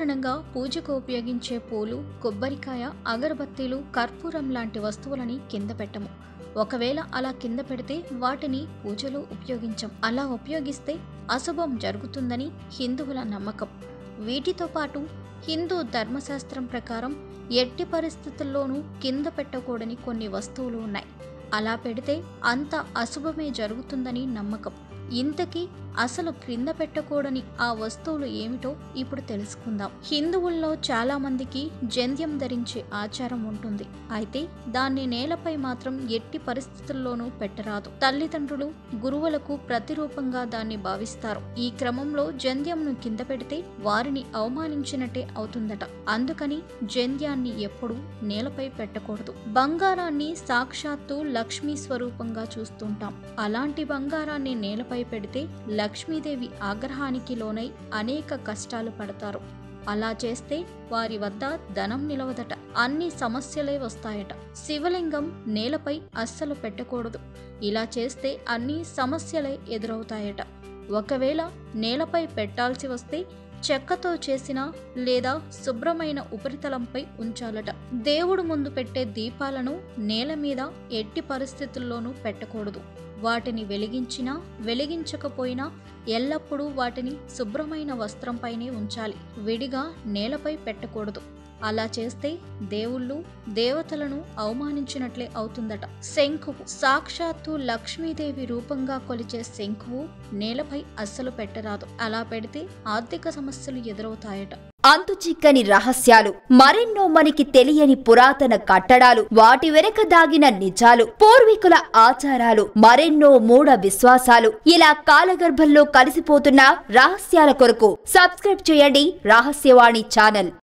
సాధారణంగా పూజకు ఉపయోగించే పూలు కొబ్బరికాయ అగరబత్తీలు కర్పూరం లాంటి వస్తువులని కింద పెట్టము ఒకవేళ అలా కింద పెడితే వాటిని పూజలో ఉపయోగించం అలా ఉపయోగిస్తే అశుభం జరుగుతుందని హిందువుల నమ్మకం వీటితో పాటు హిందూ ధర్మశాస్త్రం ప్రకారం ఎట్టి పరిస్థితుల్లోనూ కింద పెట్టకూడని కొన్ని వస్తువులు ఉన్నాయి అలా పెడితే అంత అశుభమే జరుగుతుందని నమ్మకం ఇంతకీ అసలు క్రింద పెట్టకూడని ఆ వస్తువులు ఏమిటో ఇప్పుడు తెలుసుకుందాం హిందువుల్లో చాలా మందికి జంధ్యం ధరించే ఆచారం ఉంటుంది అయితే దాన్ని నేలపై మాత్రం ఎట్టి పరిస్థితుల్లోనూ పెట్టరాదు తల్లిదండ్రులు గురువులకు ప్రతిరూపంగా దాన్ని భావిస్తారు ఈ క్రమంలో జంధ్యంను కింద పెడితే వారిని అవమానించినట్టే అవుతుందట అందుకని జంధ్యాన్ని ఎప్పుడూ నేలపై పెట్టకూడదు బంగారాన్ని సాక్షాత్తు లక్ష్మీ స్వరూపంగా చూస్తుంటాం అలాంటి బంగారాన్ని నేలపై పెడితే లక్ష్మీదేవి ఆగ్రహానికి లోనై అనేక కష్టాలు పడతారు అలా చేస్తే వారి వద్ద ధనం నిలవదట అన్ని సమస్యలే వస్తాయట శివలింగం నేలపై అస్సలు పెట్టకూడదు ఇలా చేస్తే అన్ని సమస్యలే ఎదురవుతాయట ఒకవేళ నేలపై పెట్టాల్సి వస్తే చెక్కతో చేసిన లేదా శుభ్రమైన ఉపరితలంపై ఉంచాలట దేవుడు ముందు పెట్టే దీపాలను నేల మీద ఎట్టి పరిస్థితుల్లోనూ పెట్టకూడదు వాటిని వెలిగించినా వెలిగించకపోయినా ఎల్లప్పుడూ వాటిని శుభ్రమైన వస్త్రంపైనే ఉంచాలి విడిగా నేలపై పెట్టకూడదు అలా చేస్తే దేవుళ్ళు దేవతలను అవమానించినట్లే అవుతుందట శంఖువు సాక్షాత్తు లక్ష్మీదేవి రూపంగా కొలిచే శంఖువు నేలపై అస్సలు పెట్టరాదు అలా పెడితే ఆర్థిక సమస్యలు ఎదురవుతాయట అంతు చిక్కని రహస్యాలు మరెన్నో మనకి తెలియని పురాతన కట్టడాలు వాటి వెనక దాగిన నిజాలు పూర్వీకుల ఆచారాలు మరెన్నో మూఢ విశ్వాసాలు ఇలా కాలగర్భంలో కలిసిపోతున్న రహస్యాల కొరకు సబ్స్క్రైబ్ చేయండి రహస్యవాణి ఛానల్